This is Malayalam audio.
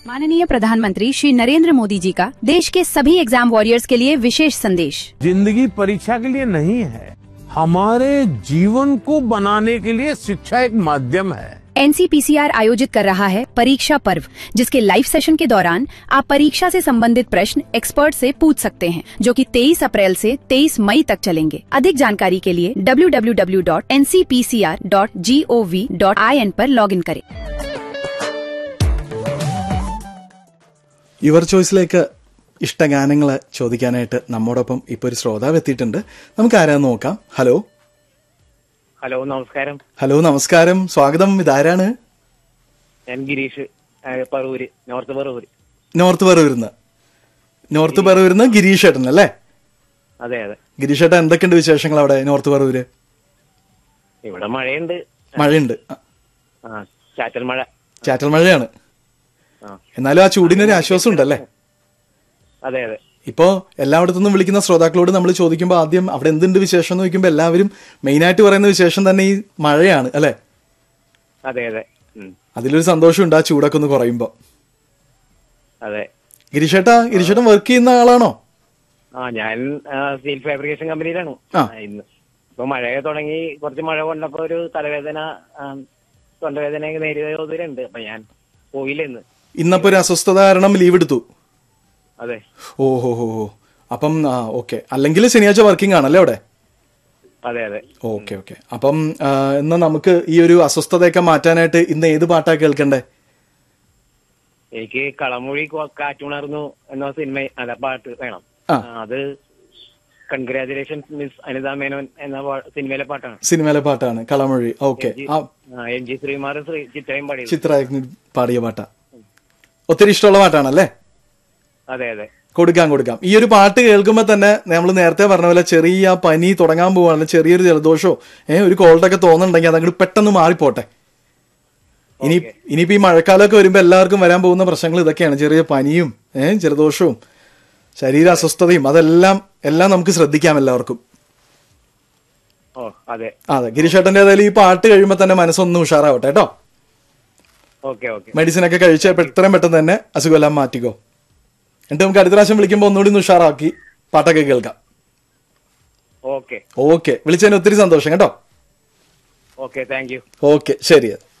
माननीय प्रधानमंत्री श्री नरेंद्र मोदी जी का देश के सभी एग्जाम वॉरियर्स के लिए विशेष संदेश जिंदगी परीक्षा के लिए नहीं है हमारे जीवन को बनाने के लिए शिक्षा एक माध्यम है एनसीपीसीआर आयोजित कर रहा है परीक्षा पर्व जिसके लाइव सेशन के दौरान आप परीक्षा से संबंधित प्रश्न एक्सपर्ट से पूछ सकते हैं जो कि 23 अप्रैल से 23 मई तक चलेंगे अधिक जानकारी के लिए www.ncpcr.gov.in पर लॉगिन करें യുവർ ചോയ്സിലേക്ക് ഇഷ്ടഗാനങ്ങൾ ചോദിക്കാനായിട്ട് നമ്മോടൊപ്പം ഇപ്പോൾ ഒരു ശ്രോതാവ് എത്തിയിട്ടുണ്ട് നമുക്ക് ആരാന്ന് നോക്കാം ഹലോ ഹലോ നമസ്കാരം ഹലോ നമസ്കാരം സ്വാഗതം ഇതാരാണ് ഞാൻ ഗിരീഷ് ആ, പറവൂര് നോർത്ത് പറവൂര് നോർത്ത് പറവൂരിന്ന് നോർത്ത് പറവൂരിന്ന് ഗിരീഷ് ഏട്ടൻ അല്ലേ അതെ അതെ ഗിരീഷ് ഏട്ടൻ എന്തൊക്കെയുണ്ട് വിശേഷങ്ങൾ അവിടെ നോർത്ത് പറവൂര് ഇവിടെ മഴയുണ്ട് മഴയുണ്ട് ആ, ആ ചാറ്റൽ മഴ ചാറ്റൽ മഴയാണ് ആ എന്നാലും ആ ചൂടിനൊരു ആശ്വാസം ഉണ്ടല്ലേ അതെ അതെ ഇപ്പോ എല്ലായിടത്തു നിന്നും വിളിക്കുന്ന ശ്രോതാക്കളോട് നമ്മൾ ചോദിക്കുമ്പോൾ ആദ്യം അവിടെ എന്തുണ്ട് വിശേഷം എന്ന് ചോദിക്കുമ്പോൾ എല്ലാവരും മെയിനായിട്ട് പറയുന്ന വിശേഷം തന്നെ ഈ മഴയാണ് അല്ലേ അതെ അതെ ഉം, അതിലൊരു സന്തോഷമുണ്ട് ആ ചൂടൊക്കെ ഒന്ന് കുറയുമ്പോൾ അതെ ഗിരീഷേട്ടാ ഗിരീഷേട്ടൻ വർക്ക് ചെയ്യുന്ന ആളാണോ ആ ഞാൻ ആ, സ്റ്റീൽ ഫാബ്രിക്കേഷൻ കമ്പനിയിലാണ് ആ. ആ, ഇന്ന് ഇപ്പൊ മഴയെ തുടങ്ങി കുറച്ച് മഴ കൊണ്ടപ്പോ ഒരു തലവേദന ആ, തൊണ്ടവേദന നേരിയ തോതിലുണ്ട് അപ്പൊ ഞാൻ പോയില്ല ഇന്ന് ഇന്നപ്പോ ഒരു അസ്വസ്ഥത കാരണം ലീവ് എടുത്തു അതെ ഓ ഹോ ഹോ ഹോ അപ്പം ആ ഓക്കെ അല്ലെങ്കിൽ ശനിയാഴ്ച വർക്കിംഗ് ആണല്ലേ അവിടെ അതെ അതെ ഓക്കെ ഓക്കെ അപ്പം ആ, എന്നാ നമുക്ക് ഈ ഒരു അസ്വസ്ഥതയൊക്കെ മാറ്റാനായിട്ട് ഇന്ന് ഏത് പാട്ടാ കേൾക്കണ്ടേ എനിക്ക് കളമൊഴി കൊ- കാറ്റുണർന്നു എന്ന സിനിമ അല്ല പാട്ട് വേണം ആ. ആ, അത് കൺഗ്രാചുലേഷൻസ് മിസ് അനിത മേനോൻ എന്ന പാ- സിനിമയിലെ പാട്ടാണ് സിനിമയിലെ പാട്ടാണ് കളമൊഴി ഓക്കെ ആ ആ, എം ജി ശ്രീമാറും ശ്രീ ചിത്രയും പാടിയത് ചിത്ര പാടിയ പാട്ടാ ഒത്തിരി ഇഷ്ടമുള്ള പാട്ടാണല്ലേ അതെ അതെ കൊടുക്കാം കൊടുക്കാം ഈ ഒരു പാട്ട് കേൾക്കുമ്പോൾ തന്നെ നമ്മൾ നേരത്തെ പറഞ്ഞ പോലെ ചെറിയ പനി തുടങ്ങാൻ പോവാണ് ചെറിയൊരു ജലദോഷമോ ഏഹ് ഒരു കോൾഡൊക്കെ തോന്നുന്നുണ്ടെങ്കിൽ അതങ്ങോട്ട് പെട്ടെന്ന് മാറിപ്പോട്ടെ ഇനി ഇനിയിപ്പോ ഈ മഴക്കാലമൊക്കെ വരുമ്പോൾ എല്ലാവർക്കും വരാൻ പോകുന്ന പ്രശ്നങ്ങൾ ഇതൊക്കെയാണ് ചെറിയ പനിയും ഏഹ് ജലദോഷവും ശരീര അസ്വസ്ഥതയും അതെല്ലാം എല്ലാം നമുക്ക് ശ്രദ്ധിക്കാം എല്ലാവർക്കും ഓ അതെ അതെ ഗിരീഷേട്ടന്റെ ഏതായാലും ഈ പാട്ട് കഴിയുമ്പോൾ തന്നെ മനസ്സൊന്ന് ഉഷാറാവട്ടെ കേട്ടോ ഓക്കെ ഓക്കെ മെഡിസിൻ ഒക്കെ കഴിച്ച് എത്രയും പെട്ടെന്ന് തന്നെ അസുഖമെല്ലാം മാറ്റിക്കോ എന്നിട്ട് നമുക്ക് അടുത്ത പ്രാവശ്യം വിളിക്കുമ്പോൾ ഒന്നുകൂടി ഒന്ന് ഉഷാറാക്കി പാട്ടൊക്കെ കേൾക്കാം ഓക്കെ ഓക്കെ വിളിച്ചതിന് ഒത്തിരി സന്തോഷം കേട്ടോ ഓക്കെ താങ്ക് യു ഓക്കെ ശരി